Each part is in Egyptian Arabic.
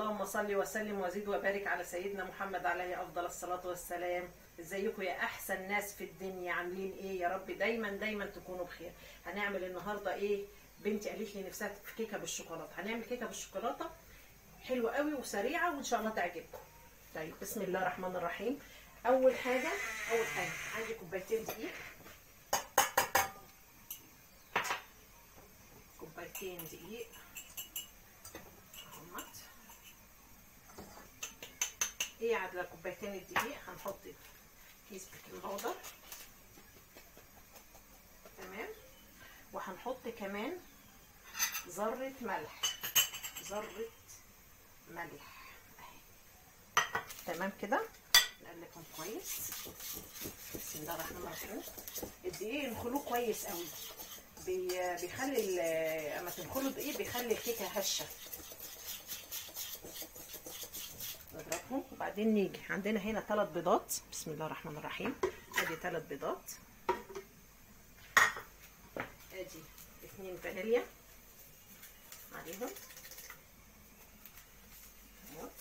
اللهم صل وسلم وزد وبارك على سيدنا محمد عليه افضل الصلاه والسلام ازيكم يا احسن ناس في الدنيا عاملين ايه يا رب دايما دايما تكونوا بخير هنعمل النهارده ايه بنتي قالت لي نفسها في كيكه بالشوكولاته هنعمل كيكه بالشوكولاته حلوه قوي وسريعه وان شاء الله تعجبكم طيب بسم الله الرحمن الرحيم اول حاجه اول حاجه عندي كوبايتين دقيق كوبايتين دقيق اهمت ايه على كوبايتين الدقيق هنحط كيس بيكنج باودر تمام وهنحط كمان ذرة ملح ذرة ملح اهي تمام كده نقلبهم كويس بسم الله الرحمن الرحيم الدقيق نخلوه كويس قوي بي- بيخلي اما تنخلوا الدقيق بيخلي الكيكه هشه نضربهم وبعدين نيجي عندنا هنا ثلاث بيضات بسم الله الرحمن الرحيم ادي ثلاث بيضات ادي اثنين فانيليا عليهم اهوت.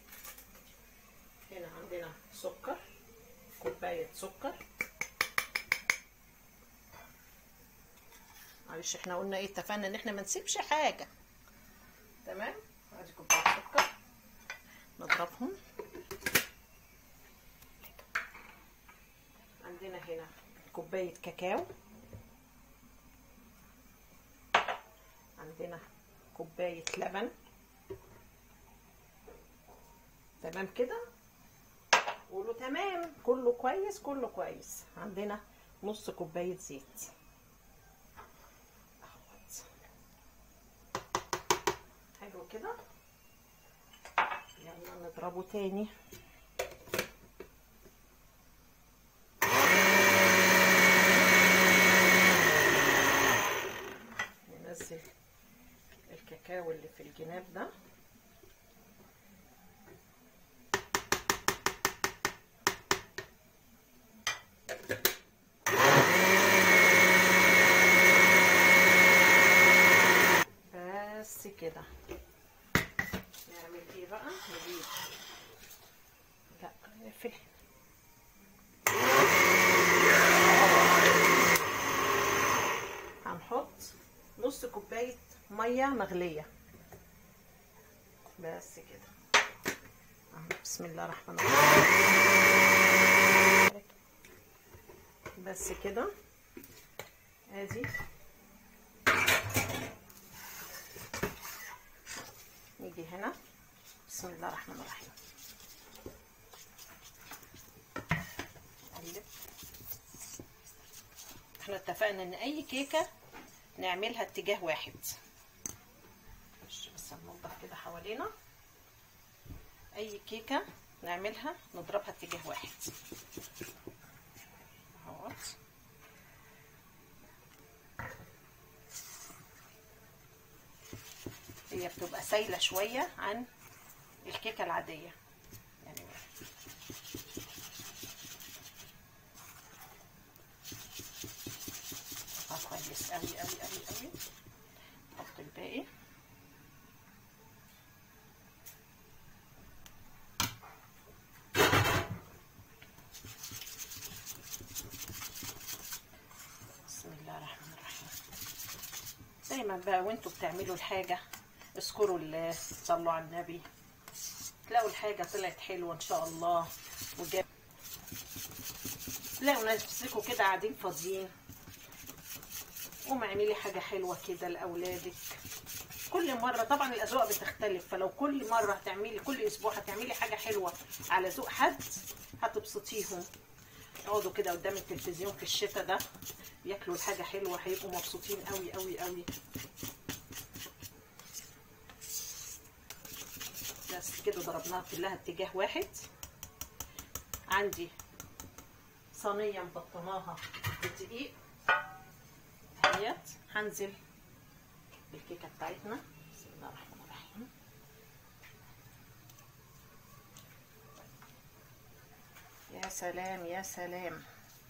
هنا عندنا سكر كوبايه سكر معلش احنا قلنا ايه اتفقنا ان احنا ما نسيبش حاجه تمام ادي كوبايه سكر نضربهم عندنا هنا كوبايه كاكاو عندنا كوبايه لبن تمام كده قولوا تمام كله كويس كله كويس عندنا نص كوبايه زيت اهوت حلو كده يلا نضربه تاني ننزل الكاكاو اللي في الجناب ده بس كده نعمل ايه بقى نجيب لا نقفل هنحط نص كوبايه ميه مغليه بس كده أهو، بسم الله الرحمن الرحيم بس كده ادي نيجي هنا بسم الله الرحمن الرحيم نقلب احنا اتفقنا ان اي كيكه نعملها اتجاه واحد مش بس ننضف كده حوالينا اي كيكه نعملها نضربها اتجاه واحد اهوت هي بتبقى سايله شويه عن الكيكه العاديه يعني آه كويس قوي قوي قوي قوي نحط الباقي بسم الله الرحمن الرحيم دايما بقى وانتوا بتعملوا الحاجة اذكروا الله صلوا على النبي تلاقوا الحاجة طلعت حلوة ان شاء الله وجاب تلاقوا نفسكم كده قاعدين فاضيين قوم اعملي حاجة حلوة كده لأولادك كل مرة طبعا الأذواق بتختلف فلو كل مرة هتعملي كل أسبوع هتعملي حاجة حلوة على ذوق حد هتبسطيهم يقعدوا كده قدام التلفزيون في الشتاء ده ياكلوا الحاجة حلوة هيبقوا مبسوطين قوي قوي قوي بس كده ضربناها كلها اتجاه واحد عندي صينية مبطناها بالدقيق اهيت هنزل بالكيكة بتاعتنا بسم الله الرحمن الرحيم يا سلام يا سلام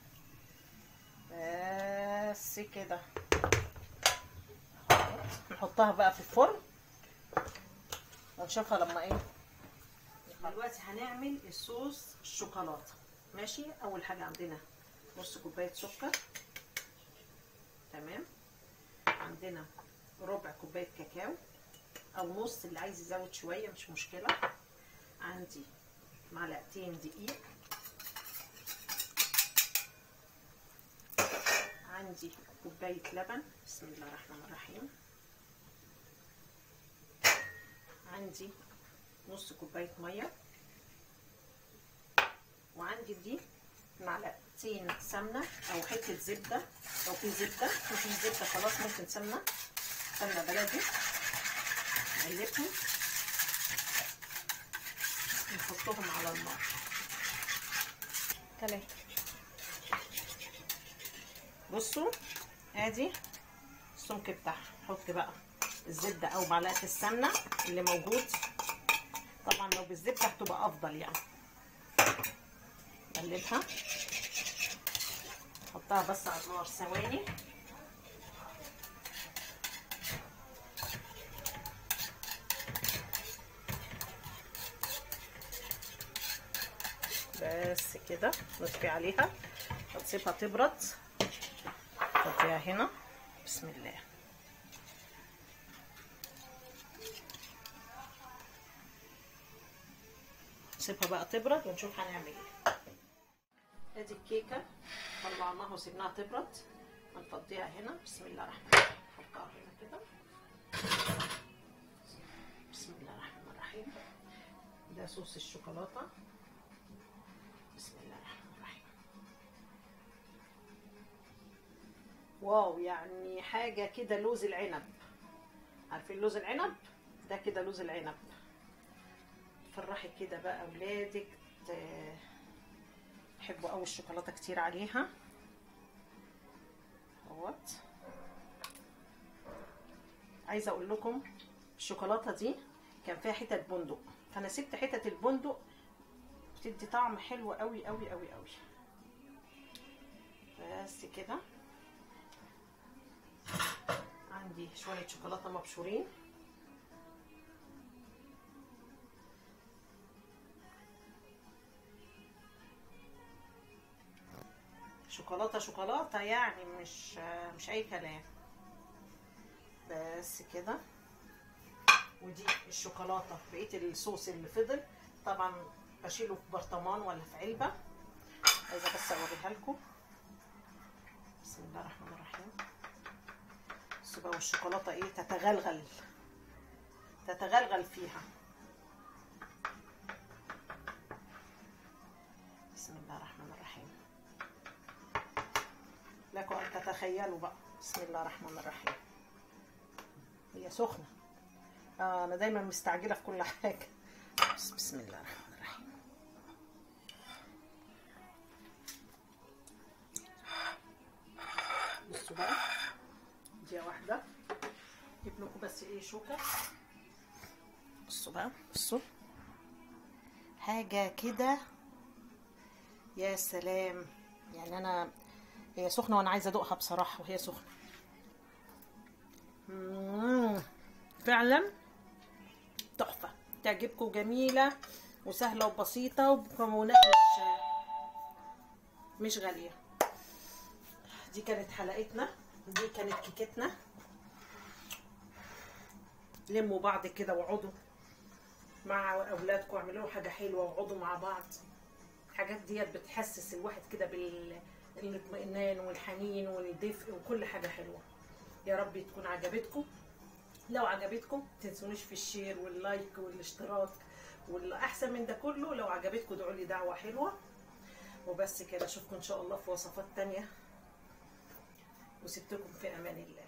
بس كده نحطها بقى في الفرن ونشوفها لما ايه دلوقتي هنعمل الصوص الشوكولاته ماشي اول حاجه عندنا نص كوبايه سكر تمام عندنا ربع كوبايه كاكاو او نص اللي عايز يزود شويه مش مشكله عندي معلقتين دقيق عندي كوبايه لبن بسم الله الرحمن الرحيم عندي نص كوبايه ميه وعندي دي معلقتين سمنه او حته زبده لو في زبده مفيش زبده خلاص ممكن سمنه سمنه بلدي نقلبهم نحطهم على النار تلاته بصوا ادي السمك بتاعها حط بقى الزبده او معلقه السمنه اللي موجود طبعا لو بالزبده هتبقى افضل يعني نقلبها نحطها بس على النار ثواني بس كده نطفي عليها ونسيبها تبرد نحطيها هنا بسم الله نسيبها بقى تبرد ونشوف هنعمل ايه ادي الكيكه طلعناها وسيبناها تبرد هنفضيها هنا بسم الله الرحمن الرحيم نحطها هنا كده بسم الله الرحمن الرحيم ده صوص الشوكولاته بسم الله الرحمن الرحيم واو يعني حاجه كده لوز العنب عارفين لوز العنب ده كده لوز العنب تفرحي كده بقى اولادك يحبوا قوي الشوكولاته كتير عليها اهوت عايزه اقول لكم الشوكولاته دي كان فيها حتت بندق فانا سبت حتت البندق بتدي طعم حلو قوي قوي قوي قوي بس كده عندي شويه شوكولاته مبشورين شوكولاته شوكولاته يعني مش مش اي كلام بس كده ودي الشوكولاته بقيه الصوص اللي فضل طبعا بشيله في برطمان ولا في علبه عايزه بس اوريها لكم بسم الله الرحمن الرحيم بصوا بقى والشوكولاته ايه تتغلغل تتغلغل فيها بسم الله الرحمن الرحيم لكم ان تتخيلوا بقى بسم الله الرحمن الرحيم هي سخنه آه انا دايما مستعجله في كل حاجه بس بسم الله الرحمن الرحيم بصوا بقى دي واحده اجيب لكم بس ايه شوكه بصوا بقى بصوا حاجه كده يا سلام يعني انا هي سخنه وانا عايزه ادوقها بصراحه وهي سخنه مم. فعلا تحفه تعجبكم جميله وسهله وبسيطه وبمكونات مش مش غاليه دي كانت حلقتنا دي كانت كيكتنا لموا بعض كده واقعدوا مع اولادكم اعملوا حاجه حلوه واقعدوا مع بعض الحاجات ديت بتحسس الواحد كده بالاطمئنان والحنين والدفء وكل حاجه حلوه يا رب تكون عجبتكم لو عجبتكم تنسونيش في الشير واللايك والاشتراك والاحسن من ده كله لو عجبتكم ادعوا لي دعوه حلوه وبس كده اشوفكم ان شاء الله في وصفات تانية وسبتكم في امان الله